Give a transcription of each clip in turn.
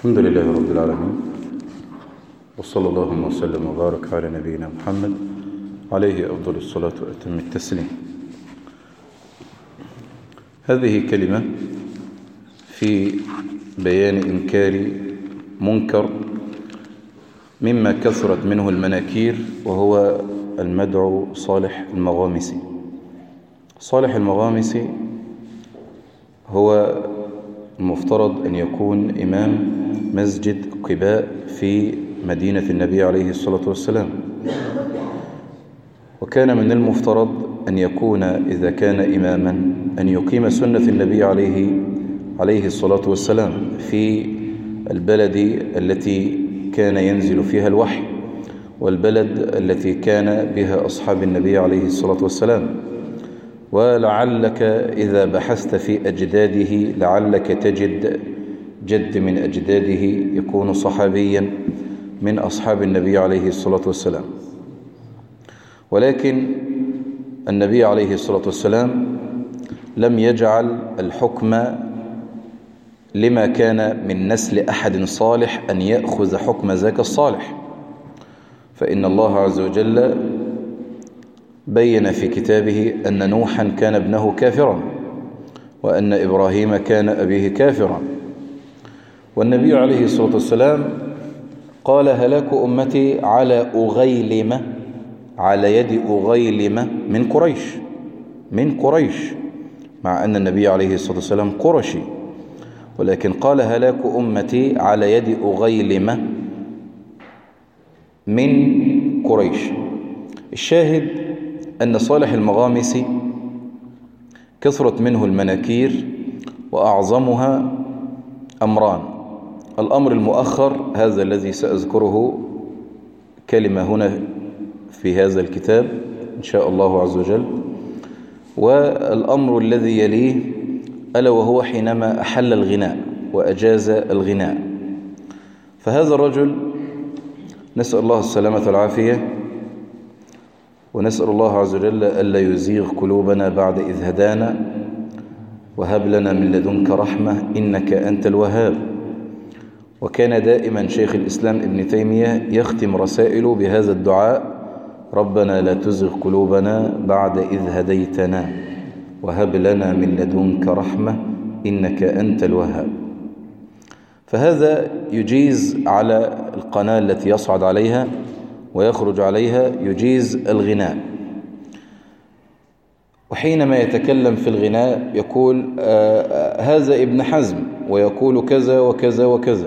الحمد لله رب العالمين وصلى الله وسلم وبارك على نبينا محمد عليه أفضل الصلاة وأتم التسليم هذه كلمة في بيان إنكار منكر مما كثرت منه المناكير وهو المدعو صالح المغامسي صالح المغامسي هو المفترض أن يكون إمام مسجد قباء في مدينة النبي عليه الصلاة والسلام وكان من المفترض أن يكون إذا كان إماما أن يقيم سنة النبي عليه عليه الصلاة والسلام في البلد التي كان ينزل فيها الوحي والبلد التي كان بها أصحاب النبي عليه الصلاة والسلام ولعلك إذا بحثت في أجداده لعلك تجد جد من أجداده يكون صحابيا من أصحاب النبي عليه الصلاة والسلام ولكن النبي عليه الصلاة والسلام لم يجعل الحكم لما كان من نسل أحد صالح أن يأخذ حكم ذاك الصالح فإن الله عز وجل بين في كتابه أن نوحا كان ابنه كافرا وأن إبراهيم كان أبيه كافرا والنبي عليه الصلاة والسلام قال هلاك أمتي على أغيلمة على يد أغيلمة من قريش من قريش مع أن النبي عليه الصلاة والسلام قرشي ولكن قال هلاك أمتي على يد أغيلمة من قريش الشاهد أن صالح المغامسي كثرت منه المناكير وأعظمها أمران الأمر المؤخر هذا الذي سأذكره كلمة هنا في هذا الكتاب إن شاء الله عز وجل والأمر الذي يليه ألا وهو حينما أحل الغناء وأجاز الغناء فهذا الرجل نسأل الله السلامة والعافية ونسأل الله عز وجل ألا يزيغ قلوبنا بعد إذ هدانا وهب لنا من لدنك رحمة إنك أنت الوهاب وكان دائما شيخ الإسلام ابن تيمية يختم رسائله بهذا الدعاء ربنا لا تزغ قلوبنا بعد إذ هديتنا وهب لنا من لدنك رحمة إنك أنت الوهاب فهذا يجيز على القناة التي يصعد عليها ويخرج عليها يجيز الغناء وحينما يتكلم في الغناء يقول آه هذا ابن حزم ويقول كذا وكذا وكذا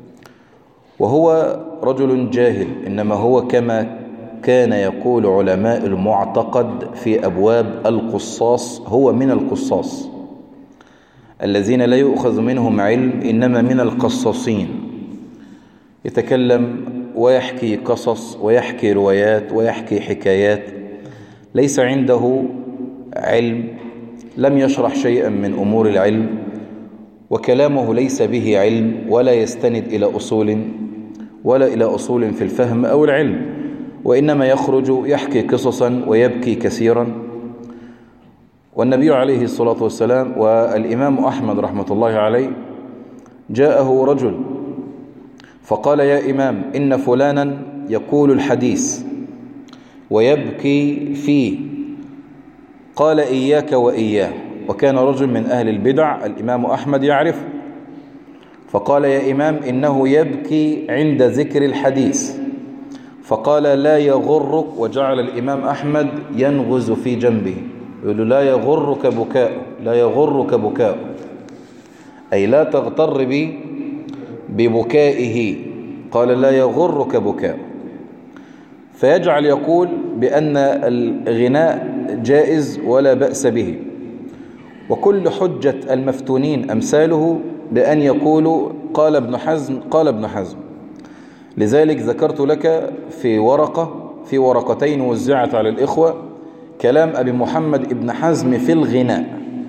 وهو رجل جاهل إنما هو كما كان يقول علماء المعتقد في أبواب القصاص هو من القصاص الذين لا يؤخذ منهم علم إنما من القصاصين يتكلم ويحكي قصص ويحكي روايات ويحكي حكايات ليس عنده علم لم يشرح شيئا من أمور العلم وكلامه ليس به علم ولا يستند إلى أصول ولا إلى أصول في الفهم أو العلم وإنما يخرج يحكي قصصا ويبكي كثيرا والنبي عليه الصلاة والسلام والإمام أحمد رحمة الله عليه جاءه رجل فقال يا إمام إن فلانا يقول الحديث ويبكي فيه قال إياك وإياه وكان رجل من أهل البدع الإمام أحمد يعرف فقال يا إمام إنه يبكي عند ذكر الحديث فقال لا يغرك وجعل الإمام أحمد ينغز في جنبه يقول له لا يغرك بكاء لا يغرك بكاء أي لا تغتر بي ببكائه قال لا يغرك بكاء فيجعل يقول بأن الغناء جائز ولا بأس به وكل حجة المفتونين أمثاله بأن يقولوا قال ابن حزم قال ابن حزم لذلك ذكرت لك في ورقة في ورقتين وزعت على الإخوة كلام أبي محمد ابن حزم في الغناء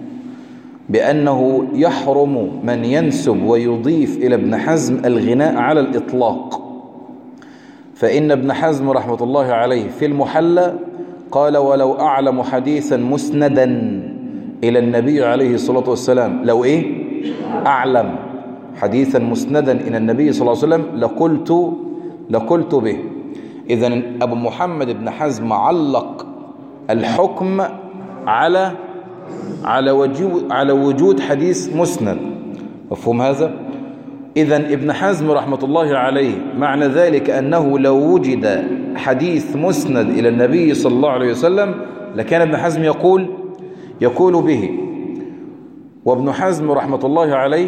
بأنه يحرم من ينسب ويضيف إلى ابن حزم الغناء على الإطلاق فإن ابن حزم رحمة الله عليه في المحلى قال ولو أعلم حديثا مسندا إلى النبي عليه الصلاة والسلام لو إيه أعلم حديثا مسندا إلى النبي صلى الله عليه وسلم لقلت لقلت به إذا أبو محمد بن حزم علق الحكم على على وجود على وجود حديث مسند مفهوم هذا إذا ابن حزم رحمة الله عليه معنى ذلك أنه لو وجد حديث مسند إلى النبي صلى الله عليه وسلم لكان ابن حزم يقول يقول به وابن حزم رحمة الله عليه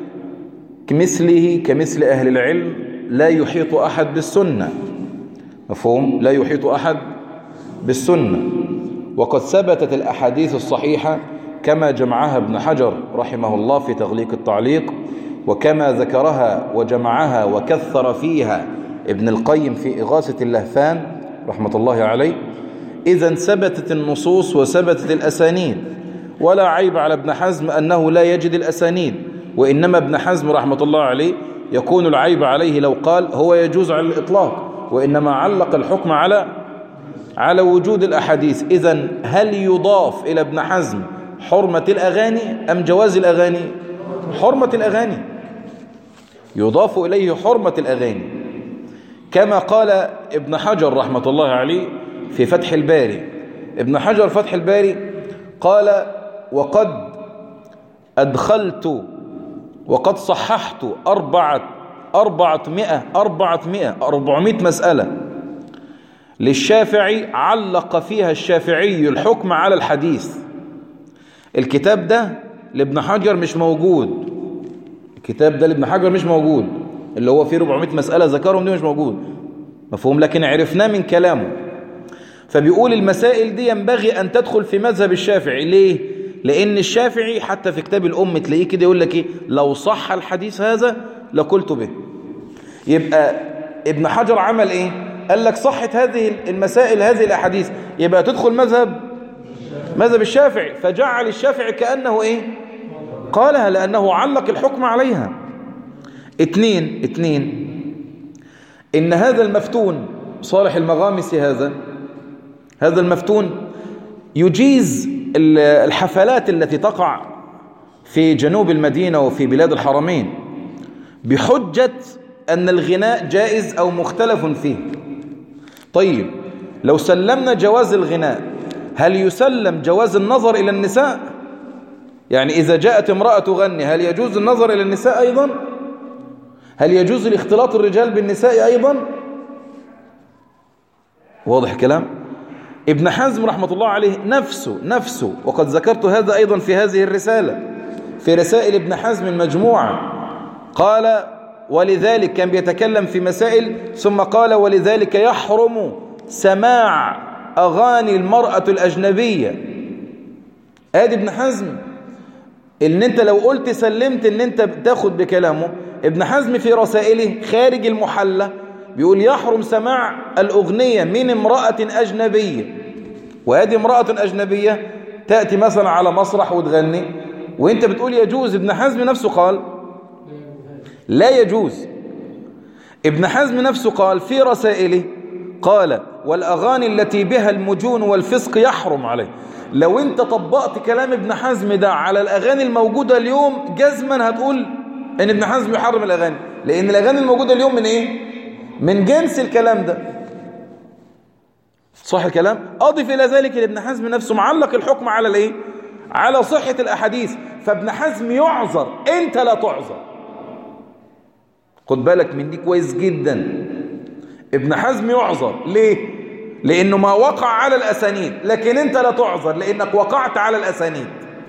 كمثله كمثل أهل العلم لا يحيط أحد بالسنة مفهوم لا يحيط أحد بالسنة وقد ثبتت الأحاديث الصحيحة كما جمعها ابن حجر رحمه الله في تغليق التعليق وكما ذكرها وجمعها وكثر فيها ابن القيم في إغاثة اللهفان رحمة الله عليه إذا ثبتت النصوص وثبتت الأسانيد ولا عيب على ابن حزم أنه لا يجد الأسانيد وإنما ابن حزم رحمة الله عليه يكون العيب عليه لو قال هو يجوز على الإطلاق وإنما علق الحكم على على وجود الأحاديث إذا هل يضاف إلى ابن حزم حرمة الأغاني أم جواز الأغاني حرمة الأغاني يضاف إليه حرمة الأغاني كما قال ابن حجر رحمة الله عليه في فتح الباري ابن حجر فتح الباري قال وقد أدخلت وقد صححت أربعة أربعمائة أربعمائة أربعمائة مسألة للشافعي علق فيها الشافعي الحكم على الحديث الكتاب ده لابن حجر مش موجود الكتاب ده لابن حجر مش موجود اللي هو فيه 400 مسألة ذكرهم دي مش موجود مفهوم لكن عرفناه من كلامه فبيقول المسائل دي ينبغي أن تدخل في مذهب الشافعي ليه؟ لأن الشافعي حتى في كتاب الأم تلاقيه كده يقول لك إيه لو صح الحديث هذا لقلت به يبقى ابن حجر عمل إيه؟ قال لك صحت هذه المسائل هذه الأحاديث يبقى تدخل مذهب مذهب الشافعي فجعل الشافعي كأنه إيه؟ قالها لأنه علق الحكم عليها اثنين اثنين إن هذا المفتون صالح المغامس هذا هذا المفتون يجيز الحفلات التي تقع في جنوب المدينة وفي بلاد الحرمين بحجة أن الغناء جائز أو مختلف فيه طيب لو سلمنا جواز الغناء هل يسلم جواز النظر إلى النساء يعني إذا جاءت امرأة تغني هل يجوز النظر إلى النساء أيضا هل يجوز الاختلاط الرجال بالنساء أيضا واضح كلام ابن حزم رحمة الله عليه نفسه نفسه وقد ذكرت هذا أيضا في هذه الرسالة في رسائل ابن حزم المجموعة قال ولذلك كان بيتكلم في مسائل ثم قال ولذلك يحرم سماع أغاني المرأة الأجنبية آدي ابن حزم ان انت لو قلت سلمت ان انت بتاخد بكلامه ابن حزم في رسائله خارج المحلة بيقول يحرم سماع الأغنية من امرأة أجنبية وهذه امرأة أجنبية تأتي مثلا على مسرح وتغني وانت بتقول يجوز ابن حزم نفسه قال لا يجوز ابن حزم نفسه قال في رسائله قال والأغاني التي بها المجون والفسق يحرم عليه لو انت طبقت كلام ابن حزم ده على الأغاني الموجودة اليوم جزما هتقول ان ابن حزم يحرم الأغاني لأن الأغاني الموجودة اليوم من ايه من جنس الكلام ده صح الكلام أضف إلى ذلك ان ابن حزم نفسه معلق الحكم على الايه على صحة الأحاديث فابن حزم يعذر انت لا تعذر خد بالك من دي كويس جدا ابن حزم يعذر ليه لانه ما وقع على الاسانيد لكن انت لا تعذر لانك وقعت على الاسانيد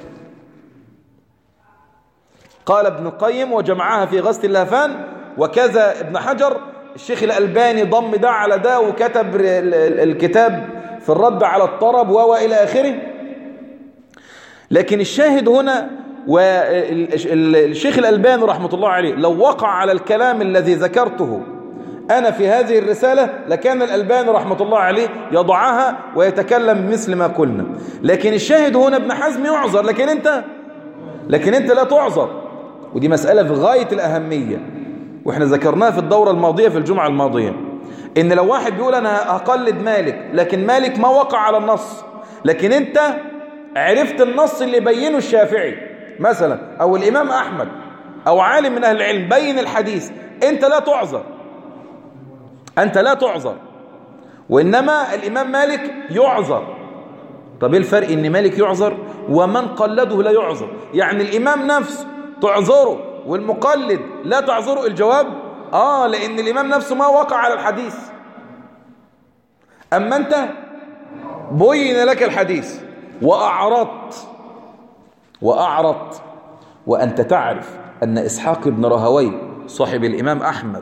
قال ابن القيم وجمعها في غسل اللهفان وكذا ابن حجر الشيخ الألباني ضم ده على ده وكتب الكتاب في الرد على الطرب وإلى آخره لكن الشاهد هنا والشيخ الألباني رحمة الله عليه لو وقع على الكلام الذي ذكرته أنا في هذه الرسالة لكان الألباني رحمة الله عليه يضعها ويتكلم مثل ما قلنا لكن الشاهد هنا ابن حزم يعذر لكن أنت لكن أنت لا تعذر ودي مسألة في غاية الأهمية وإحنا ذكرناها في الدورة الماضية في الجمعة الماضية إن لو واحد بيقول أنا هقلد مالك لكن مالك ما وقع على النص لكن أنت عرفت النص اللي بينه الشافعي مثلا أو الإمام أحمد أو عالم من أهل العلم بين الحديث أنت لا تعذر أنت لا تعذر وإنما الإمام مالك يعذر طب ايه الفرق ان مالك يعذر ومن قلده لا يعذر يعني الامام نفسه تعذره والمقلد لا تعذره الجواب اه لان الامام نفسه ما وقع على الحديث اما انت بين لك الحديث واعرضت واعرضت وانت تعرف ان اسحاق بن رهوي صاحب الامام احمد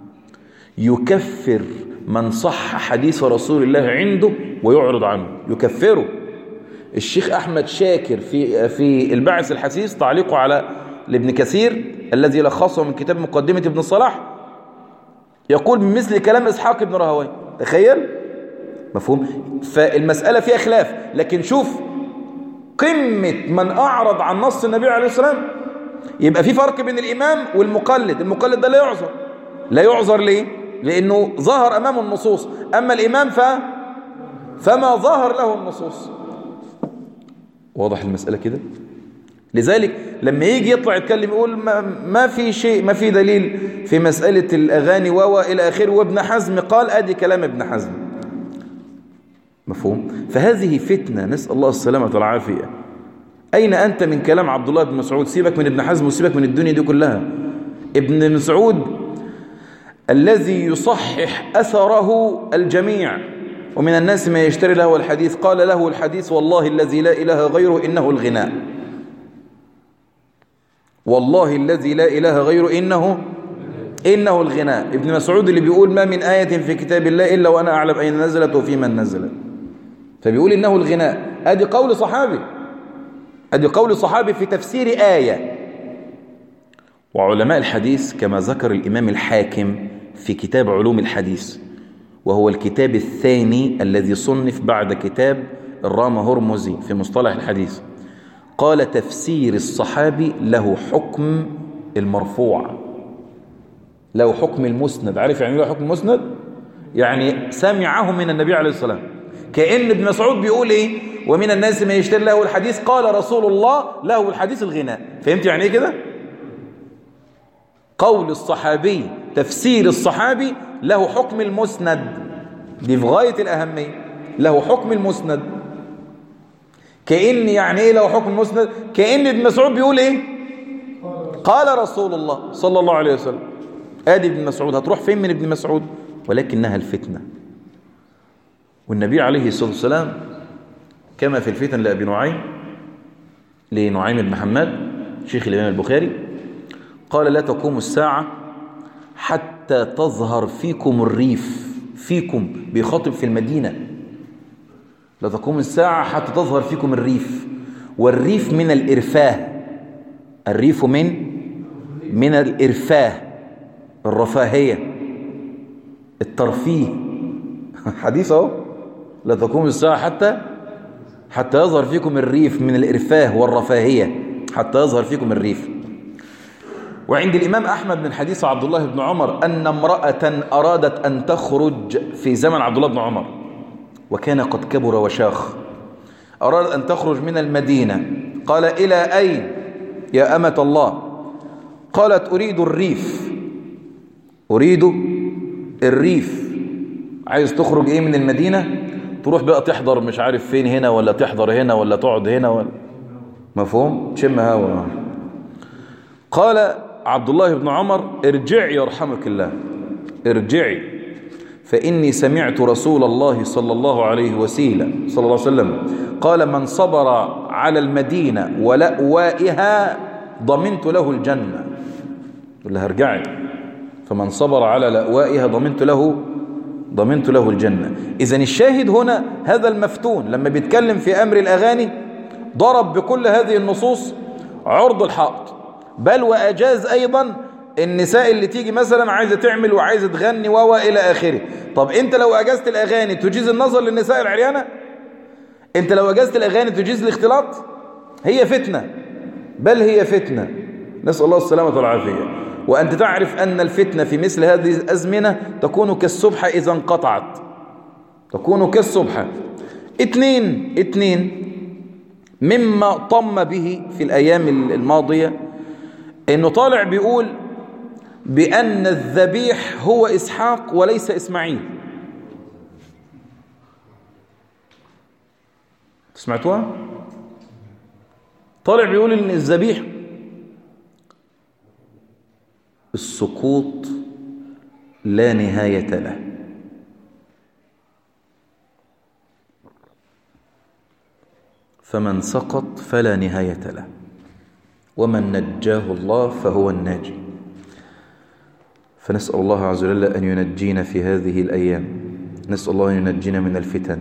يكفر من صح حديث رسول الله عنده ويعرض عنه يكفره الشيخ أحمد شاكر في في البعث الحسيس تعليقه على لابن كثير الذي لخصه من كتاب مقدمة ابن صلاح يقول بمثل كلام إسحاق بن رهوي تخيل مفهوم فالمسألة فيها خلاف لكن شوف قمة من أعرض عن نص النبي عليه السلام يبقى في فرق بين الإمام والمقلد المقلد ده لا يعذر لا يعذر ليه لأنه ظهر أمامه النصوص أما الإمام ف فما ظهر له النصوص واضح المسألة كده لذلك لما يجي يطلع يتكلم يقول ما, ما في شيء ما في دليل في مسألة الأغاني و إلى آخره وابن حزم قال أدي كلام ابن حزم مفهوم فهذه فتنة نسأل الله السلامة والعافية أين أنت من كلام عبد الله بن مسعود سيبك من ابن حزم وسيبك من الدنيا دي كلها ابن مسعود الذي يصحح أثره الجميع ومن الناس ما يشتري له الحديث قال له الحديث والله الذي لا إله غيره إنه الغناء والله الذي لا إله غيره إنه إنه الغناء ابن مسعود اللي بيقول ما من آية في كتاب الله إلا وأنا أعلم أين نزلت وفي من نزلت فبيقول إنه الغناء أدي قول صحابي أدي قول صحابي في تفسير آية وعلماء الحديث كما ذكر الإمام الحاكم في كتاب علوم الحديث وهو الكتاب الثاني الذي صنف بعد كتاب الرام هرمزي في مصطلح الحديث قال تفسير الصحابي له حكم المرفوع له حكم المسند عارف يعني له حكم المسند يعني سمعه من النبي عليه الصلاة والسلام كأن ابن مسعود بيقول ايه ومن الناس ما يشتري له الحديث قال رسول الله له الحديث الغناء فهمت يعني ايه كده قول الصحابي تفسير الصحابي له حكم المسند دي في غاية الأهمية له حكم المسند كأن يعني ايه له حكم المسند كأن ابن مسعود بيقول ايه قال رسول الله صلى الله عليه وسلم ادي ابن مسعود هتروح فين من ابن مسعود ولكنها الفتنة والنبي عليه الصلاة والسلام كما في الفتن لأبي نعيم لنعيم بن محمد شيخ الإمام البخاري قال لا تقوم الساعة حتى تظهر فيكم الريف فيكم بيخاطب في المدينة لا تقوم الساعة حتى تظهر فيكم الريف والريف من الإرفاه الريف من من الإرفاه الرفاهية الترفيه حديث اهو لا تقوم الساعة حتى حتى يظهر فيكم الريف من الإرفاه والرفاهية حتى يظهر فيكم الريف وعند الإمام أحمد من حديث عبد الله بن عمر أن امرأة أرادت أن تخرج في زمن عبد الله بن عمر وكان قد كبر وشاخ أرادت أن تخرج من المدينة قال إلى أين يا أمة الله قالت أريد الريف أريد الريف عايز تخرج إيه من المدينة تروح بقى تحضر مش عارف فين هنا ولا تحضر هنا ولا تقعد هنا ولا مفهوم تشم هوا قال عبد الله بن عمر ارجعي يرحمك الله ارجعي فإني سمعت رسول الله صلى الله عليه وسلم صلى الله عليه وسلم قال من صبر على المدينة ولأوائها ضمنت له الجنة يقول لها ارجعي فمن صبر على لأوائها ضمنت له ضمنت له الجنة إذا الشاهد هنا هذا المفتون لما بيتكلم في أمر الأغاني ضرب بكل هذه النصوص عرض الحائط بل وأجاز أيضا النساء اللي تيجي مثلا عايزة تعمل وعايزة تغني و إلى آخره طب أنت لو أجازت الأغاني تجيز النظر للنساء العريانة أنت لو أجازت الأغاني تجيز الاختلاط هي فتنة بل هي فتنة نسأل الله السلامة والعافية وأنت تعرف أن الفتنة في مثل هذه الأزمنة تكون كالسبحة إذا انقطعت تكون كالسبحة اثنين اثنين مما طم به في الأيام الماضية انه طالع بيقول بأن الذبيح هو إسحاق وليس إسماعيل سمعتوها؟ طالع بيقول إن الذبيح السقوط لا نهاية له فمن سقط فلا نهاية له ومن نجاه الله فهو الناجي فنسأل الله عز وجل أن ينجينا في هذه الأيام نسأل الله أن ينجينا من الفتن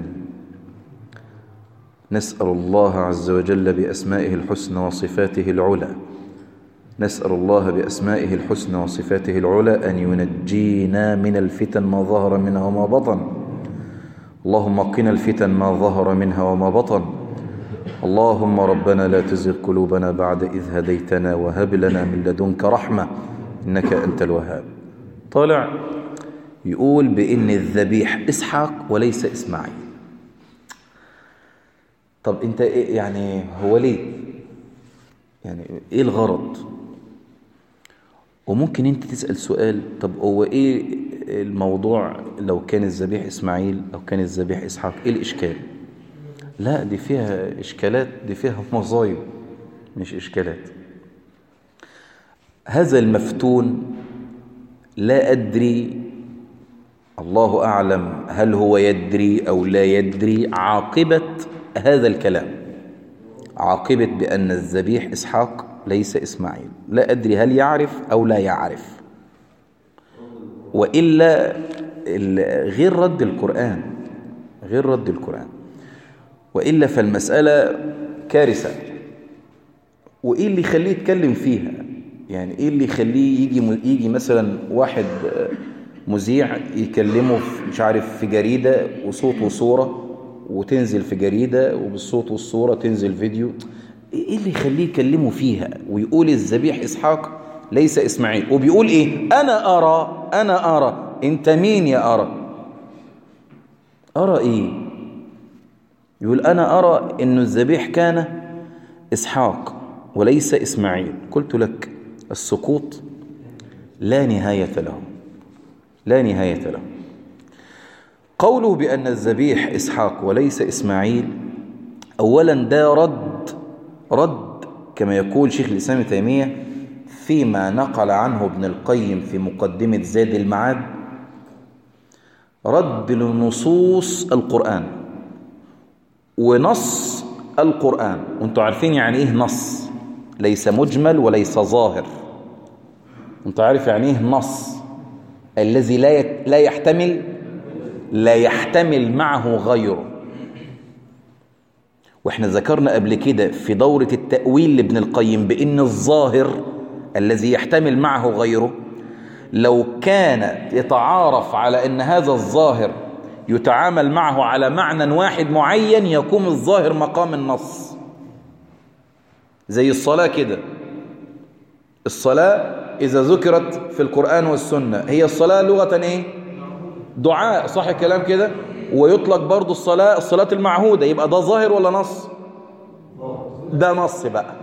نسأل الله عز وجل بأسمائه الحسنى وصفاته العلى نسأل الله بأسمائه الحسنى وصفاته العلى أن ينجينا من الفتن ما ظهر منها وما بطن اللهم قنا الفتن ما ظهر منها وما بطن اللهم ربنا لا تزغ قلوبنا بعد إذ هديتنا وهب لنا من لدنك رحمة إنك أنت الوهاب طالع يقول بإن الذبيح إسحاق وليس إسماعيل طب أنت إيه يعني هو ليه يعني إيه الغرض وممكن أنت تسأل سؤال طب هو إيه الموضوع لو كان الذبيح إسماعيل أو كان الذبيح إسحاق إيه الإشكال لا دي فيها إشكالات دي فيها مصايب مش إشكالات هذا المفتون لا أدري الله أعلم هل هو يدري أو لا يدري عاقبة هذا الكلام عاقبة بأن الذبيح إسحاق ليس إسماعيل لا أدري هل يعرف أو لا يعرف وإلا غير رد القرآن غير رد القرآن وإلا فالمسألة كارثة وإيه اللي يخليه يتكلم فيها يعني إيه اللي يخليه يجي يجي مثلا واحد مذيع يكلمه في مش عارف في جريدة وصوت وصورة وتنزل في جريدة وبالصوت والصورة تنزل فيديو إيه اللي يخليه يكلمه فيها ويقول الذبيح إسحاق ليس إسماعيل وبيقول إيه أنا أرى أنا أرى أنت مين يا أرى أرى إيه يقول أنا أرى أن الذبيح كان إسحاق وليس إسماعيل قلت لك السقوط لا نهاية له لا نهاية له قوله بأن الذبيح إسحاق وليس إسماعيل أولا ده رد رد كما يقول شيخ الإسلام تيمية فيما نقل عنه ابن القيم في مقدمة زاد المعاد رد لنصوص القرآن ونص القرآن وانتوا عارفين يعني ايه نص ليس مجمل وليس ظاهر انت عارف يعني ايه نص الذي لا لا يحتمل لا يحتمل معه غيره واحنا ذكرنا قبل كده في دورة التأويل لابن القيم بأن الظاهر الذي يحتمل معه غيره لو كان يتعارف على أن هذا الظاهر يتعامل معه على معنى واحد معين يقوم الظاهر مقام النص زي الصلاة كده الصلاة إذا ذكرت في القرآن والسنة هي الصلاة لغة إيه؟ دعاء صح الكلام كده ويطلق برضو الصلاة الصلاة المعهودة يبقى ده ظاهر ولا نص ده نص بقى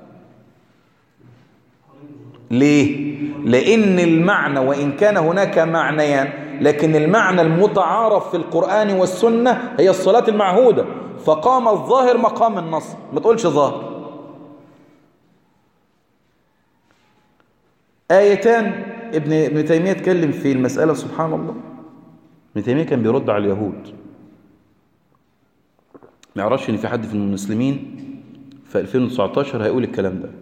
ليه لأن المعنى وإن كان هناك معنيان لكن المعنى المتعارف في القرآن والسنة هي الصلاة المعهودة فقام الظاهر مقام النص ما تقولش ظاهر آيتان ابن ابن تيمية اتكلم في المسألة سبحان الله ابن تيمية كان بيرد على اليهود ما يعرفش ان في حد في المسلمين في 2019 هيقول الكلام ده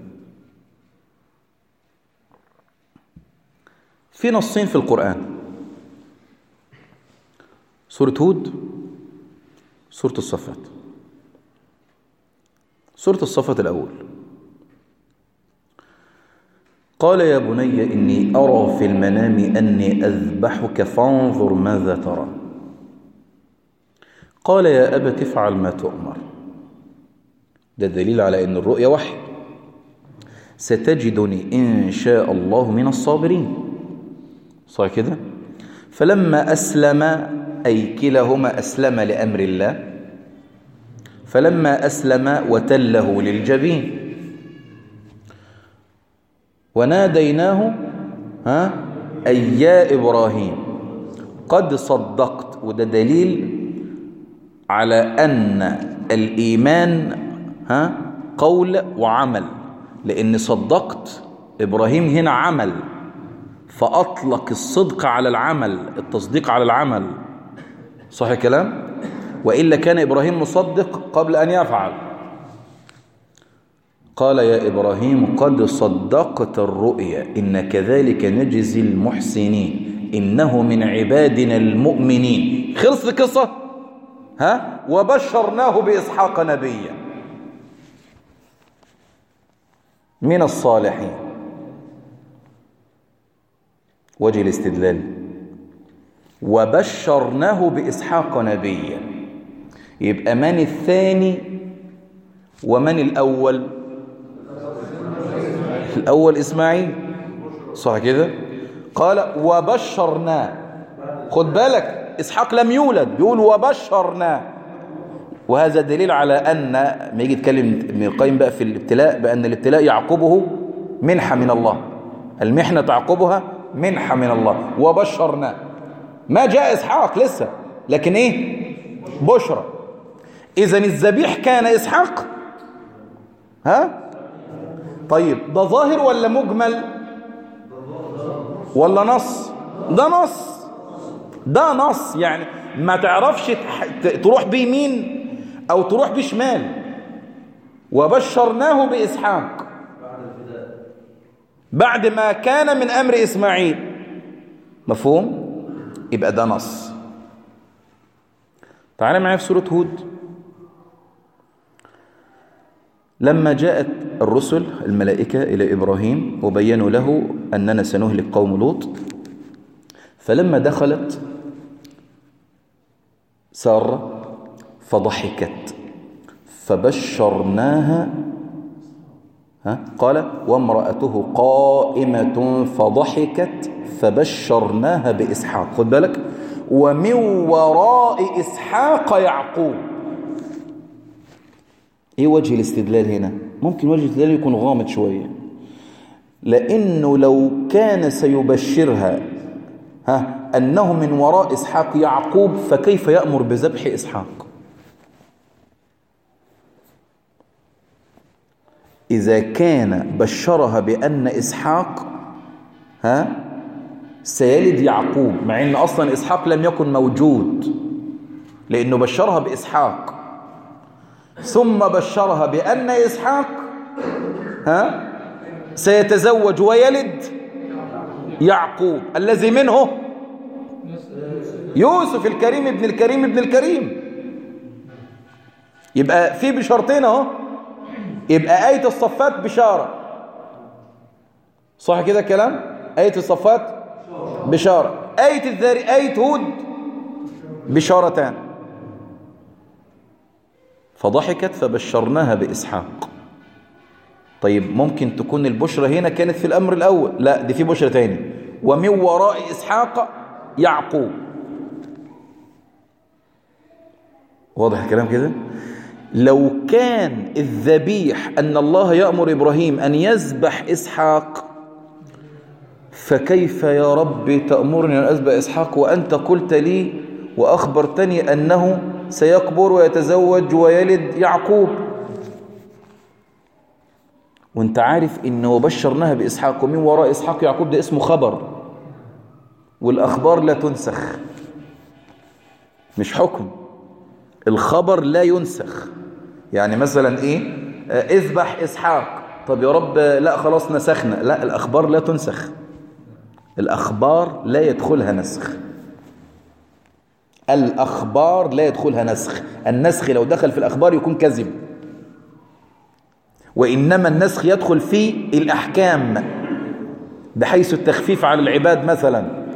في نصين في القرآن سورة هود سورة الصفات سورة الصفات الأول قال يا بني إني أرى في المنام أني أذبحك فانظر ماذا ترى قال يا أبت افعل ما تؤمر ده دليل على أن الرؤيا وحي ستجدني إن شاء الله من الصابرين صح كده فلما أسلم أي كلاهما أسلم لأمر الله فلما أسلم وتله للجبين وناديناه ها أي يا إبراهيم قد صدقت وده دليل على أن الإيمان ها قول وعمل لأن صدقت إبراهيم هنا عمل فأطلق الصدق على العمل التصديق على العمل صح الكلام وإلا كان إبراهيم مصدق قبل أن يفعل قال يا إبراهيم قد صدقت الرؤيا إن كذلك نجزي المحسنين إنه من عبادنا المؤمنين خلص القصة ها وبشرناه بإسحاق نبيا من الصالحين وجه الاستدلال وبشرناه بإسحاق نبيا يبقى من الثاني ومن الأول الأول إسماعيل صح كده قال وبشرناه خد بالك إسحاق لم يولد بيقول وبشرناه وهذا دليل على أن ما يجي يتكلم ابن القيم بقى في الابتلاء بأن الابتلاء يعقبه منحة من الله المحنة تعقبها منحة من الله وبشرناه ما جاء إسحاق لسه لكن إيه بشرى إذا الذبيح كان إسحاق ها طيب ده ظاهر ولا مجمل ولا نص ده نص ده نص يعني ما تعرفش تروح بيمين او تروح بشمال وبشرناه بإسحاق بعد ما كان من أمر إسماعيل مفهوم يبقى ده نص تعالى معايا في سورة هود لما جاءت الرسل الملائكة إلى إبراهيم وبينوا له أننا سنهلك قوم لوط فلما دخلت سارة فضحكت فبشرناها ها قال وامرأته قائمة فضحكت فبشرناها بإسحاق خد بالك ومن وراء إسحاق يعقوب ايه وجه الاستدلال هنا ممكن وجه الاستدلال يكون غامض شوية لأنه لو كان سيبشرها ها أنه من وراء إسحاق يعقوب فكيف يأمر بذبح إسحاق إذا كان بشرها بأن إسحاق ها سيلد يعقوب مع أن أصلا إسحاق لم يكن موجود لأنه بشرها بإسحاق ثم بشرها بأن إسحاق ها سيتزوج ويلد يعقوب الذي منه يوسف الكريم ابن الكريم ابن الكريم يبقى في بشرطين اهو يبقى آية الصفات بشارة صح كده الكلام آية الصفات بشارة آية الذاري آية هود بشارتان فضحكت فبشرناها بإسحاق طيب ممكن تكون البشرة هنا كانت في الأمر الأول لا دي في بشرة تاني ومن وراء إسحاق يعقوب واضح الكلام كده لو كان الذبيح أن الله يأمر إبراهيم أن يذبح إسحاق فكيف يا رب تأمرني أن أذبح إسحاق وأنت قلت لي وأخبرتني أنه سيكبر ويتزوج ويلد يعقوب وانت عارف انه بشرناها بإسحاق ومن وراء إسحاق يعقوب ده اسمه خبر والأخبار لا تنسخ مش حكم الخبر لا ينسخ يعني مثلا ايه اذبح إسحاق طب يا رب لا خلاص نسخنا لا الأخبار لا تنسخ الأخبار لا يدخلها نسخ الأخبار لا يدخلها نسخ النسخ لو دخل في الأخبار يكون كذب وإنما النسخ يدخل في الأحكام بحيث التخفيف على العباد مثلا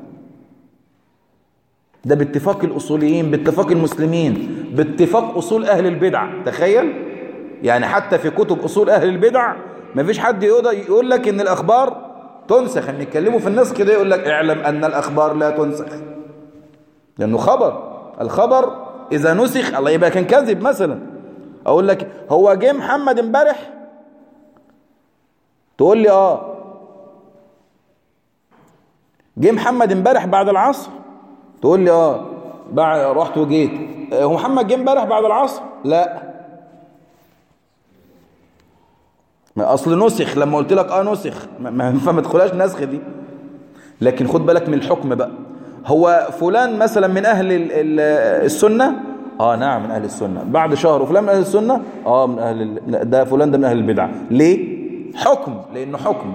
ده باتفاق الأصوليين باتفاق المسلمين باتفاق أصول أهل البدع تخيل يعني حتى في كتب أصول أهل البدع ما فيش حد يقول لك إن الأخبار تنسخ ان يتكلموا في النسخ كده يقول لك اعلم أن الأخبار لا تنسخ لأنه خبر الخبر إذا نسخ الله يبقى كان كذب مثلا أقول لك هو جه محمد امبارح تقول لي آه جه محمد امبارح بعد العصر تقول لي اه بعد رحت وجيت آه، هو محمد جه امبارح بعد العصر لا ما اصل نسخ لما قلت لك اه نسخ ما- ما فما تدخلهاش نسخ دي لكن خد بالك من الحكم بقى هو فلان مثلا من اهل ال- ال- السنه اه نعم من اهل السنه بعد شهر وفلان من اهل السنه اه من اهل ال- ده فلان ده من اهل البدعه ليه حكم لانه حكم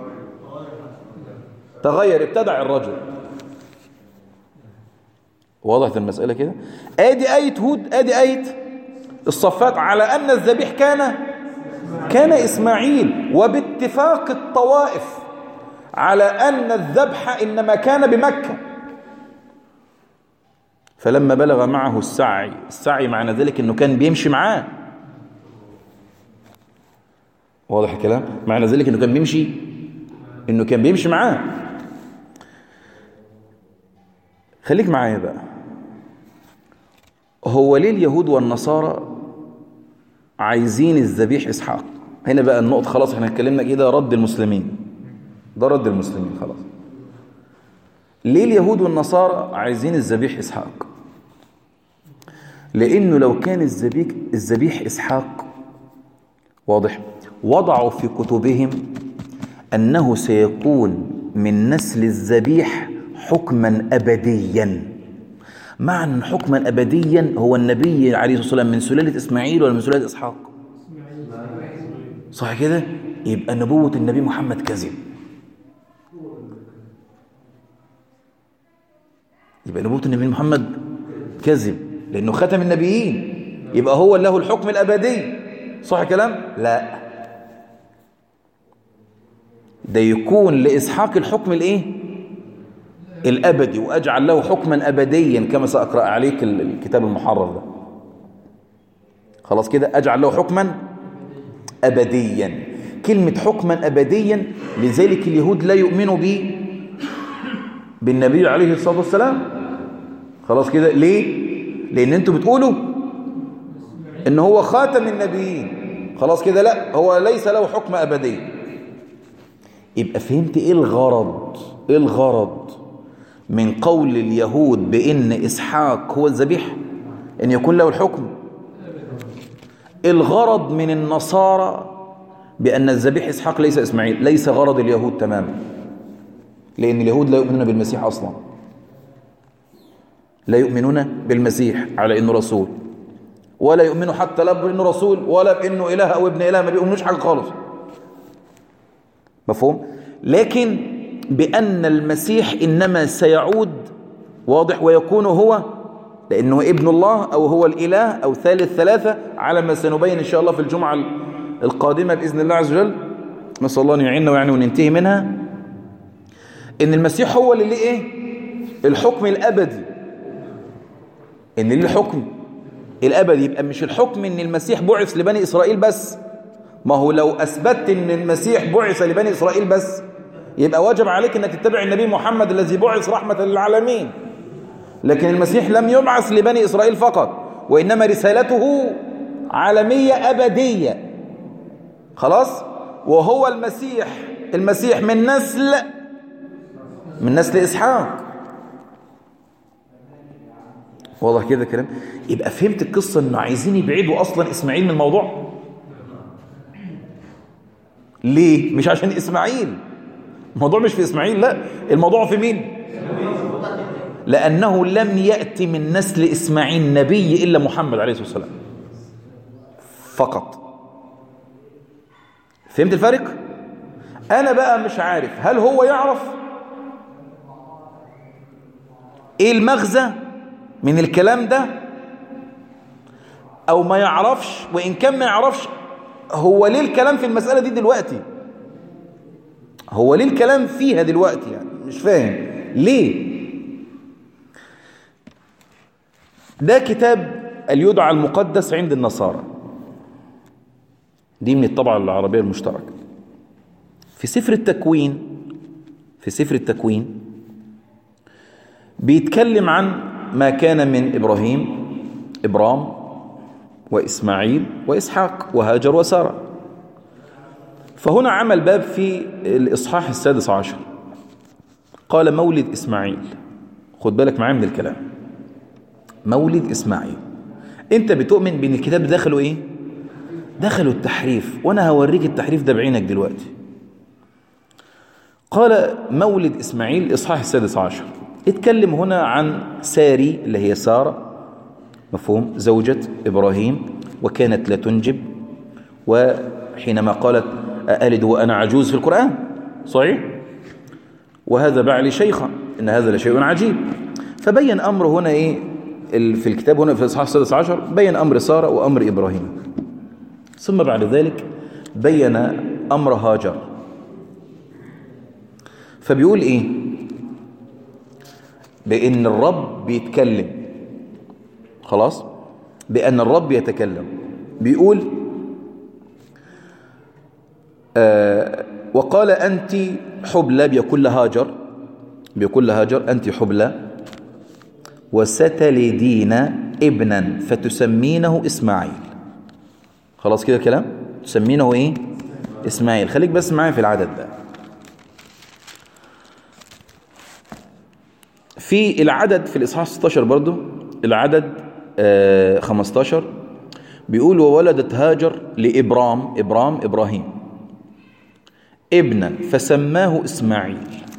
تغير ابتدع الرجل وضحت المسألة كده ادي آية هود ادي آية الصفات على أن الذبيح كان كان إسماعيل وباتفاق الطوائف على أن الذبح إنما كان بمكة فلما بلغ معه السعي السعي معنى ذلك أنه كان بيمشي معاه واضح الكلام معنى ذلك أنه كان بيمشي أنه كان بيمشي معاه خليك معايا بقى هو ليه اليهود والنصارى عايزين الذبيح اسحاق هنا بقى النقطة خلاص احنا اتكلمنا كده رد المسلمين ده رد المسلمين خلاص ليه اليهود والنصارى عايزين الذبيح اسحاق لانه لو كان الذبيح الذبيح اسحاق واضح وضعوا في كتبهم انه سيكون من نسل الذبيح حكما ابديا معنى حكما ابديا هو النبي عليه الصلاه والسلام من سلاله اسماعيل ولا من سلاله اسحاق صح كده يبقى نبوه النبي محمد كذب يبقى نبوه النبي محمد كذب لانه ختم النبيين يبقى هو له الحكم الابدي صح كلام لا ده يكون لاسحاق الحكم الايه الأبدي وأجعل له حكما أبديا كما سأقرأ عليك الكتاب المحرر ده خلاص كده أجعل له حكما أبديا كلمة حكما أبديا لذلك اليهود لا يؤمنوا به بالنبي عليه الصلاة والسلام خلاص كده ليه لأن أنتوا بتقولوا إن هو خاتم النبيين خلاص كده لا هو ليس له حكم أبدي يبقى فهمت إيه الغرض إيه الغرض من قول اليهود بأن إسحاق هو الذبيح أن يكون له الحكم الغرض من النصارى بأن الذبيح إسحاق ليس إسماعيل ليس غرض اليهود تماما لأن اليهود لا يؤمنون بالمسيح أصلا لا يؤمنون بالمسيح على أنه رسول ولا يؤمنوا حتى لا بأنه رسول ولا بأنه إله أو ابن إله ما بيؤمنوش حاجة خالص مفهوم؟ لكن بأن المسيح إنما سيعود واضح ويكون هو لأنه ابن الله أو هو الإله أو ثالث ثلاثة على ما سنبين إن شاء الله في الجمعة القادمة بإذن الله عز وجل نسأل الله أن يعيننا ويعني وننتهي منها إن المسيح هو اللي ليه إيه الحكم الأبدي إن ليه الحكم الأبدي يبقى مش الحكم إن المسيح بعث لبني إسرائيل بس ما هو لو أثبتت إن المسيح بعث لبني إسرائيل بس يبقى واجب عليك انك تتبع النبي محمد الذي بعث رحمة للعالمين لكن المسيح لم يبعث لبني إسرائيل فقط وإنما رسالته عالمية أبدية خلاص وهو المسيح المسيح من نسل من نسل إسحاق واضح كده كلام يبقى فهمت القصة انه عايزين يبعدوا اصلا اسماعيل من الموضوع ليه مش عشان اسماعيل الموضوع مش في إسماعيل لا الموضوع في مين لأنه لم يأتي من نسل إسماعيل نبي إلا محمد عليه الصلاة والسلام فقط فهمت الفرق أنا بقى مش عارف هل هو يعرف إيه المغزى من الكلام ده أو ما يعرفش وإن كان ما يعرفش هو ليه الكلام في المسألة دي دلوقتي هو ليه الكلام فيها دلوقتي يعني مش فاهم ليه ده كتاب اليدعى المقدس عند النصارى دي من الطبعة العربية المشتركة في سفر التكوين في سفر التكوين بيتكلم عن ما كان من إبراهيم إبرام وإسماعيل وإسحاق وهاجر وسارة فهنا عمل باب في الإصحاح السادس عشر قال مولد إسماعيل خد بالك معايا من الكلام مولد إسماعيل انت بتؤمن بان الكتاب دخله ايه دخلوا التحريف وانا هوريك التحريف ده بعينك دلوقتي قال مولد إسماعيل إصحاح السادس عشر اتكلم هنا عن ساري اللي هي سارة مفهوم زوجة إبراهيم وكانت لا تنجب وحينما قالت ألد وأنا عجوز في القرآن صحيح وهذا بعلي شيخا إن هذا لشيء عجيب فبين أمر هنا إيه في الكتاب هنا في الإصحاح السادس عشر بين أمر سارة وأمر إبراهيم ثم بعد ذلك بين أمر هاجر فبيقول إيه بأن الرب بيتكلم خلاص بأن الرب يتكلم بيقول آه وقال أنت حبلى بيقول هاجر بيقول هاجر أنت حبلى وستلدين ابنا فتسمينه إسماعيل خلاص كده الكلام تسمينه إيه إسماعيل خليك بس معايا في العدد ده في العدد في الإصحاح 16 برضو العدد آه 15 بيقول وولدت هاجر لإبرام إبرام إبراهيم ابنا فسماه إسماعيل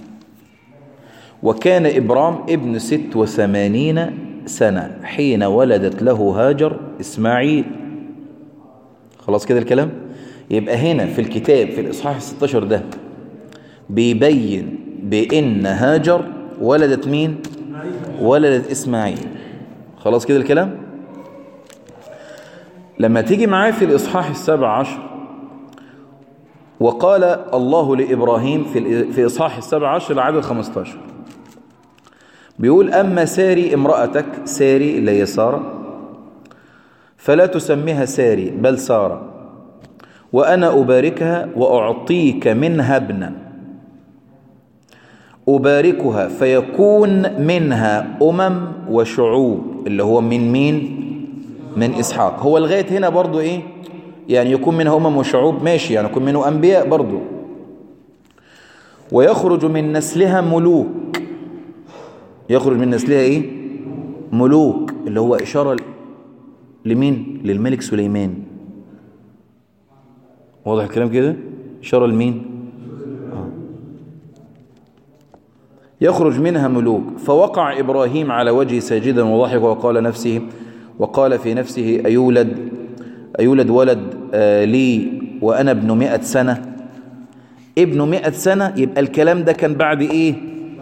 وكان إبرام ابن ست وثمانين سنة حين ولدت له هاجر إسماعيل خلاص كده الكلام يبقى هنا في الكتاب في الإصحاح 16 ده بيبين بأن هاجر ولدت مين ولدت إسماعيل خلاص كده الكلام لما تيجي معاه في الإصحاح السابع عشر وقال الله لإبراهيم في في إصحاح السابع عشر العدد 15 بيقول أما ساري امرأتك ساري اللي هي سارة فلا تسميها ساري بل سارة وأنا أباركها وأعطيك منها ابنا أباركها فيكون منها أمم وشعوب اللي هو من مين من إسحاق هو لغاية هنا برضو إيه يعني يكون منها أمم وشعوب ماشي يعني يكون منه أنبياء برضو ويخرج من نسلها ملوك يخرج من نسلها إيه ملوك اللي هو إشارة لمين للملك سليمان واضح الكلام كده إشارة لمين يخرج منها ملوك فوقع إبراهيم على وجهه ساجدا وضحك وقال نفسه وقال في نفسه أيولد أيولد ولد آه لي وأنا ابن مئة سنة ابن مئة سنة يبقى الكلام ده كان بعد إيه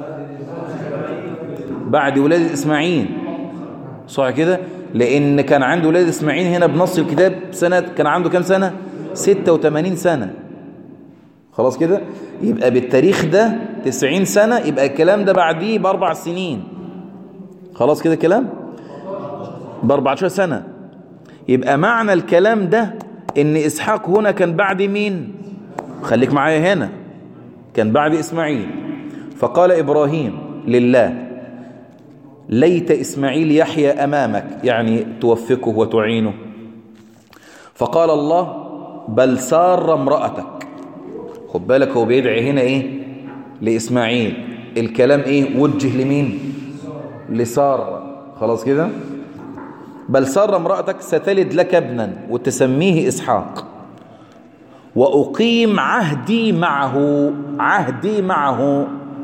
بعد ولادة إسماعيل صح كده لأن كان عنده ولادة إسماعيل هنا بنص الكتاب سنة كان عنده كام سنة 86 سنة خلاص كده يبقى بالتاريخ ده 90 سنة يبقى الكلام ده بعديه بأربع سنين خلاص كده الكلام ب 14 سنة يبقى معنى الكلام ده ان اسحاق هنا كان بعد مين خليك معايا هنا كان بعد اسماعيل فقال ابراهيم لله ليت اسماعيل يحيى امامك يعني توفقه وتعينه فقال الله بل سار امرأتك خد بالك هو بيدعي هنا ايه لاسماعيل الكلام ايه وجه لمين لسار خلاص كده بل سار امرأتك ستلد لك ابنا وتسميه إسحاق وأقيم عهدي معه عهدي معه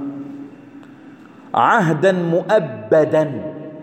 عهدا مؤبدا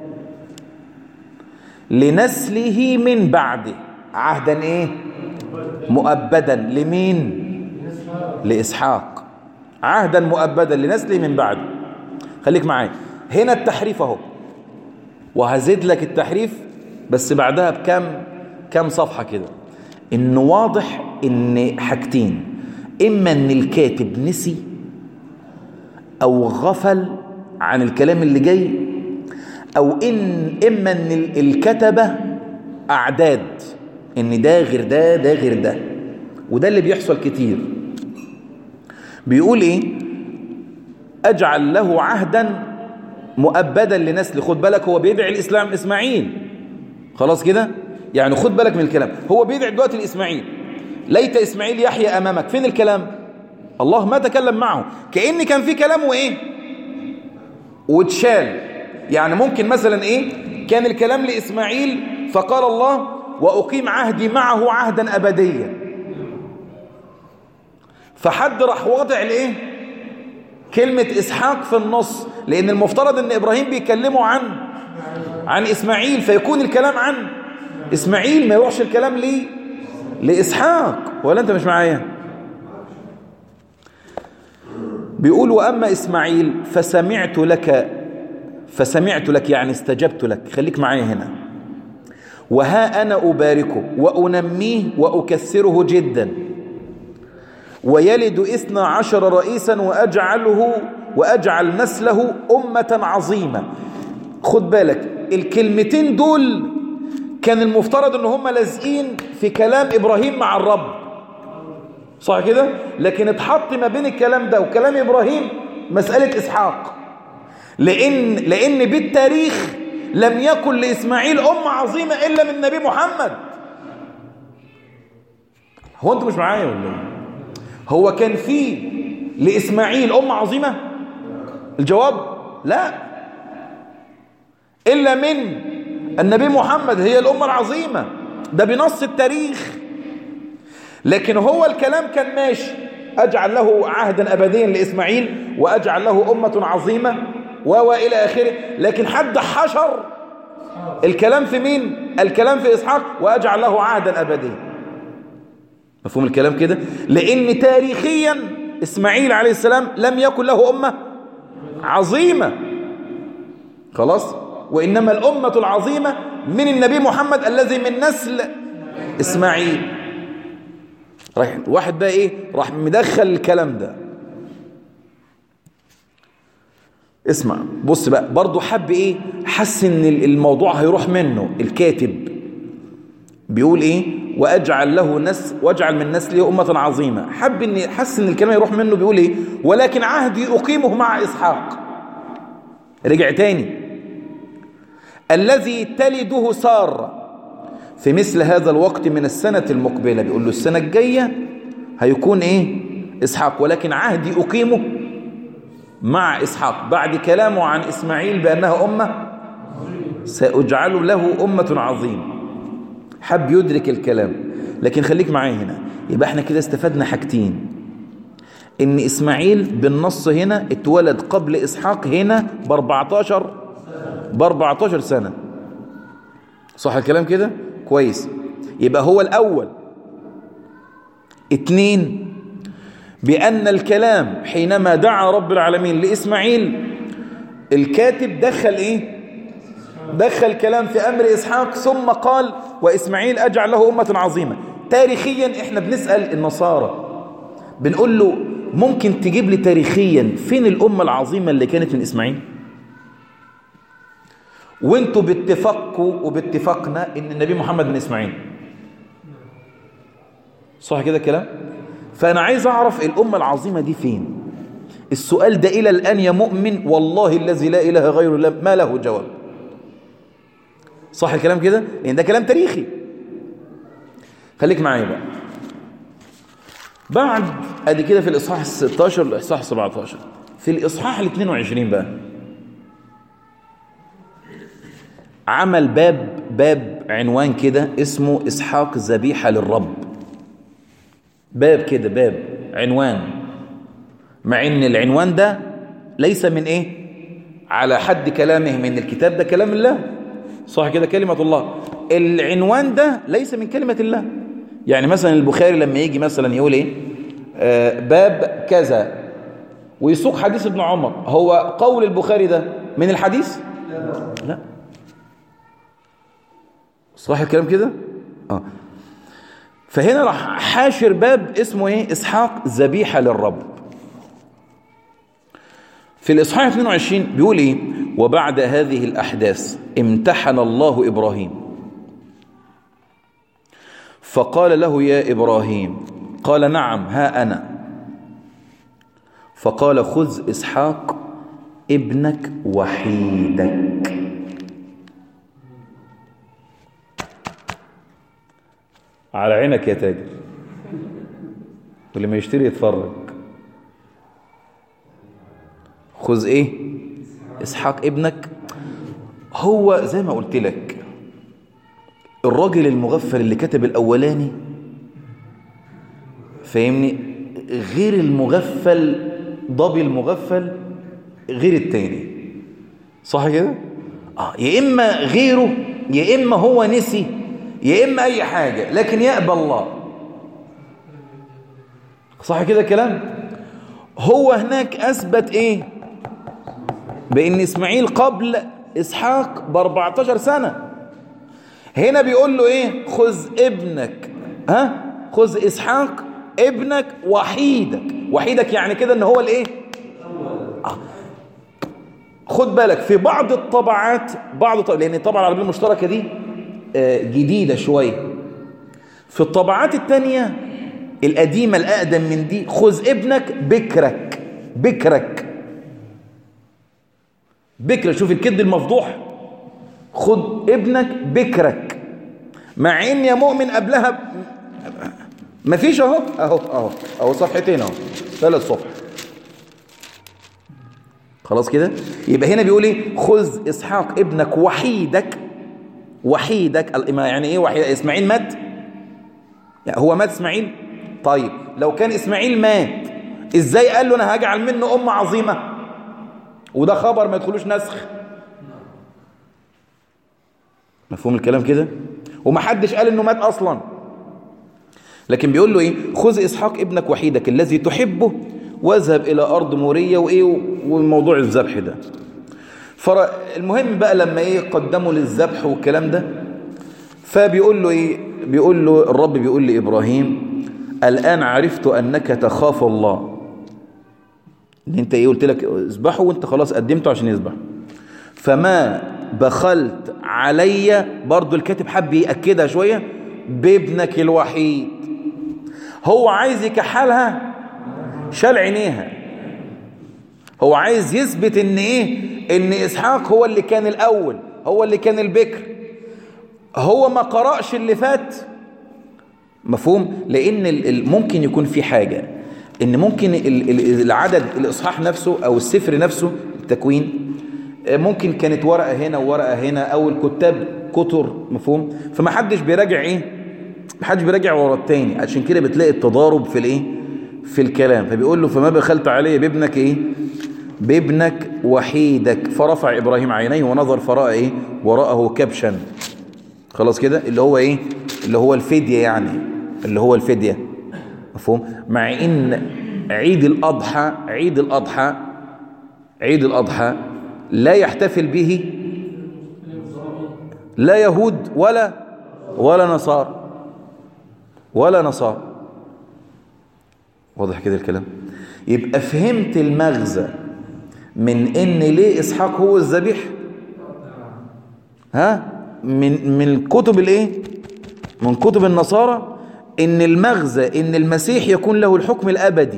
لنسله من بعده عهدا ايه مؤبدا لمين لإسحاق عهدا مؤبدا لنسله من بعده خليك معايا هنا التحريف اهو وهزيد لك التحريف بس بعدها بكم كم صفحة كده انه واضح ان حاجتين اما ان الكاتب نسي او غفل عن الكلام اللي جاي او ان اما ان الكتبة اعداد ان ده غير ده ده غير ده وده اللي بيحصل كتير بيقول ايه اجعل له عهدا مؤبدا لنسل خد بالك هو بيدعي الاسلام اسماعيل خلاص كده يعني خد بالك من الكلام هو بيدعي دلوقتي لإسماعيل ليت إسماعيل يحيى أمامك فين الكلام الله ما تكلم معه كأن كان في كلام وإيه واتشال يعني ممكن مثلا ايه كان الكلام لإسماعيل فقال الله وأقيم عهدي معه عهدا أبديا فحد راح واضع الايه كلمة إسحاق في النص لأن المفترض أن إبراهيم بيكلمه عن عن إسماعيل فيكون الكلام عن إسماعيل ما يروحش الكلام ليه لإسحاق ولا أنت مش معايا بيقول وأما إسماعيل فسمعت لك فسمعت لك يعني استجبت لك خليك معايا هنا وها أنا أباركه وأنميه وأكثره جدا ويلد إثنى عشر رئيسا وأجعله وأجعل نسله أمة عظيمة خد بالك الكلمتين دول كان المفترض ان هم لازقين في كلام إبراهيم مع الرب صح كده لكن اتحط ما بين الكلام ده وكلام إبراهيم مسألة إسحاق لأن, لأن بالتاريخ لم يكن لإسماعيل أمة عظيمة إلا من نبي محمد هو أنتوا مش معايا ولا ايه هو كان في لإسماعيل أمة عظيمة الجواب لا إلا من النبي محمد هي الأمة العظيمة ده بنص التاريخ لكن هو الكلام كان ماشي أجعل له عهدا أبديا لإسماعيل وأجعل له أمة عظيمة وإلى آخره لكن حد حشر الكلام في مين الكلام في إسحاق وأجعل له عهدا أبديا مفهوم الكلام كده لأن تاريخيا إسماعيل عليه السلام لم يكن له أمة عظيمة خلاص وإنما الأمة العظيمة من النبي محمد الذي من نسل إسماعيل راح واحد بقى إيه راح مدخل الكلام ده اسمع بص بقى برضه حب إيه حس إن الموضوع هيروح منه الكاتب بيقول إيه وأجعل له نس واجعل من نسله أمة عظيمة حب إن حس إن الكلام يروح منه بيقول إيه ولكن عهدي أقيمه مع إسحاق رجع تاني الذي تلده سارة في مثل هذا الوقت من السنة المقبلة بيقول له السنة الجاية هيكون ايه اسحاق ولكن عهدي اقيمه مع اسحاق بعد كلامه عن اسماعيل بانها امة ساجعل له امة عظيمة حب يدرك الكلام لكن خليك معايا هنا يبقى احنا كده استفدنا حاجتين ان اسماعيل بالنص هنا اتولد قبل اسحاق هنا ب 14 ب 14 سنة صح الكلام كده كويس يبقى هو الأول اتنين بأن الكلام حينما دعا رب العالمين لإسماعيل الكاتب دخل إيه دخل كلام في أمر إسحاق ثم قال وإسماعيل أجعل له أمة عظيمة تاريخيا إحنا بنسأل النصارى بنقول له ممكن تجيب لي تاريخيا فين الأمة العظيمة اللي كانت من إسماعيل وانتوا باتفاقكم وباتفاقنا ان النبي محمد بن اسماعيل صح كده الكلام فانا عايز اعرف الامه العظيمه دي فين السؤال ده الى الان يا مؤمن والله الذي لا اله غيره ما له جواب صح الكلام كده لان ده كلام تاريخي خليك معايا بقى بعد ادي كده في الاصحاح ال 16 والاصحاح 17 في الاصحاح ال 22 بقى عمل باب باب عنوان كده اسمه إسحاق ذبيحة للرب باب كده باب عنوان مع ان العنوان ده ليس من ايه على حد كلامه من الكتاب ده كلام الله صح كده كلمة الله العنوان ده ليس من كلمة الله يعني مثلا البخاري لما يجي مثلا يقول ايه آه باب كذا ويسوق حديث ابن عمر هو قول البخاري ده من الحديث لا صح الكلام كده اه فهنا راح حاشر باب اسمه ايه اسحاق ذبيحه للرب في الاصحاح 22 بيقول ايه وبعد هذه الاحداث امتحن الله ابراهيم فقال له يا ابراهيم قال نعم ها انا فقال خذ اسحاق ابنك وحيدك على عينك يا تاجر واللي ما يشتري يتفرج خذ ايه إسحاق ابنك هو زي ما قلت لك الراجل المغفل اللي كتب الأولاني فاهمني غير المغفل ضبي المغفل غير التاني صح كده آه يا إما غيره يا إما هو نسي يا إما أي حاجة لكن يأبى الله صح كده الكلام هو هناك أثبت إيه بأن إسماعيل قبل إسحاق ب 14 سنة هنا بيقول له إيه خذ ابنك ها خذ إسحاق ابنك وحيدك وحيدك يعني كده ان هو الايه آه. خد بالك في بعض الطبعات بعض طب... لان الطبعه العربيه المشتركه دي آه جديده شويه في الطبعات الثانيه القديمه الاقدم من دي خذ ابنك بكرك بكرك بكرة شوف الكد المفضوح خد ابنك بكرك مع ان يا مؤمن قبلها مفيش اهو اهو اهو اهو صفحتين اهو ثلاث صفح خلاص كده يبقى هنا بيقول ايه خذ اسحاق ابنك وحيدك وحيدك يعني ايه وحيد اسماعيل مات يعني هو مات اسماعيل طيب لو كان اسماعيل مات ازاي قال له انا هجعل منه امه عظيمه وده خبر ما يدخلوش نسخ مفهوم الكلام كده ومحدش قال انه مات اصلا لكن بيقول له ايه خذ اسحاق ابنك وحيدك الذي تحبه واذهب الى ارض موريه وايه وموضوع الذبح ده فالمهم بقى لما ايه قدموا للذبح والكلام ده فبيقول له ايه بيقول له الرب بيقول لابراهيم الان عرفت انك تخاف الله ان انت ايه قلت لك اذبحه وانت خلاص قدمته عشان يذبح فما بخلت عليا برضو الكاتب حب ياكدها شويه بابنك الوحيد هو عايز يكحلها شال عينيها هو عايز يثبت ان ايه ان اسحاق هو اللي كان الاول هو اللي كان البكر هو ما قرأش اللي فات مفهوم لان ممكن يكون في حاجة ان ممكن العدد الاصحاح نفسه او السفر نفسه التكوين ممكن كانت ورقة هنا وورقة هنا او الكتاب كتر مفهوم فما حدش بيراجع ايه ما حدش بيراجع ورا التاني عشان كده بتلاقي التضارب في الايه في الكلام فبيقول له فما بخلت عليه بابنك ايه بابنك وحيدك فرفع ابراهيم عينيه ونظر فراى ايه وراءه كبشا خلاص كده اللي هو ايه اللي هو الفديه يعني اللي هو الفديه مفهوم مع ان عيد الاضحى عيد الاضحى عيد الاضحى لا يحتفل به لا يهود ولا ولا نصارى ولا نصارى واضح كده الكلام يبقى فهمت المغزى من ان ليه اسحاق هو الذبيح ها من من كتب الايه من كتب النصارى ان المغزى ان المسيح يكون له الحكم الابدي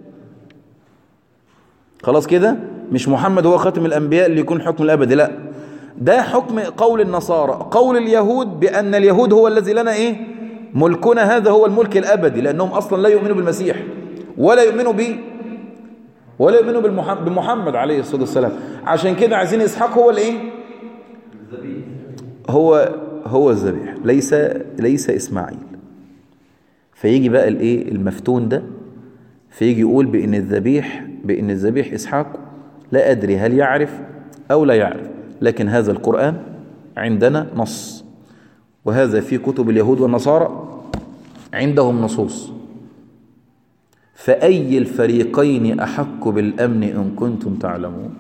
خلاص كده مش محمد هو خاتم الانبياء اللي يكون الحكم الابدي لا ده حكم قول النصارى قول اليهود بان اليهود هو الذي لنا ايه ملكنا هذا هو الملك الابدي لانهم اصلا لا يؤمنوا بالمسيح ولا يؤمنوا به ولا يؤمنوا بمحمد عليه الصلاه والسلام عشان كده عايزين اسحاق هو الايه هو هو الذبيح ليس ليس اسماعيل فيجي بقى الايه المفتون ده فيجي يقول بان الذبيح بان الذبيح اسحاق لا ادري هل يعرف او لا يعرف لكن هذا القران عندنا نص وهذا في كتب اليهود والنصارى عندهم نصوص فأي الفريقين أحق بالأمن إن كنتم تعلمون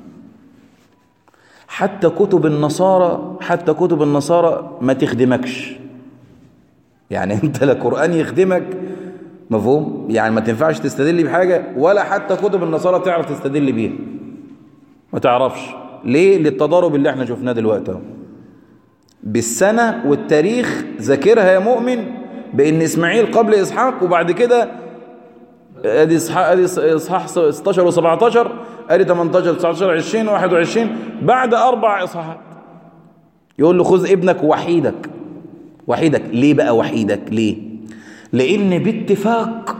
حتى كتب النصارى حتى كتب النصارى ما تخدمكش يعني انت لا قرآن يخدمك مفهوم يعني ما تنفعش تستدل بحاجة ولا حتى كتب النصارى تعرف تستدل بيها ما تعرفش ليه للتضارب اللي احنا شفناه دلوقتي اهو بالسنة والتاريخ ذاكرها يا مؤمن بان اسماعيل قبل اسحاق وبعد كده ادي اصحاح ادي اصحاح 16 و17 ادي 18 19 20 21 بعد اربع اصحاحات يقول له خذ ابنك وحيدك وحيدك ليه بقى وحيدك ليه لان باتفاق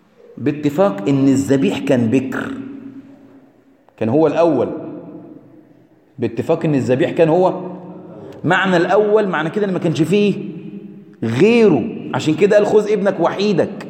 باتفاق ان الذبيح كان بكر كان هو الاول باتفاق ان الذبيح كان هو معنى الاول معنى كده ان ما كانش فيه غيره عشان كده قال خذ ابنك وحيدك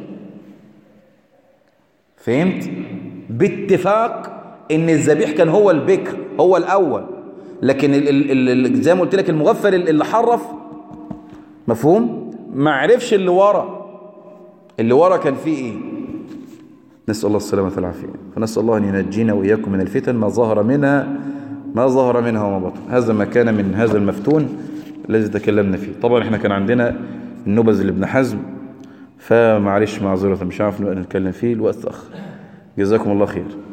فهمت باتفاق ان الذبيح كان هو البكر هو الاول لكن ال ال ال زي ما قلت لك المغفل اللي حرف مفهوم ما عرفش اللي ورا اللي ورا كان فيه ايه نسأل الله السلامة والعافية فنسأل الله أن ينجينا وإياكم من الفتن ما ظهر منها ما ظهر منها وما بطن هذا ما كان من هذا المفتون الذي تكلمنا فيه طبعا احنا كان عندنا النبذ لابن حزم فمعلش معذرة مش عارف نتكلم فيه الوقت تأخر جزاكم الله خير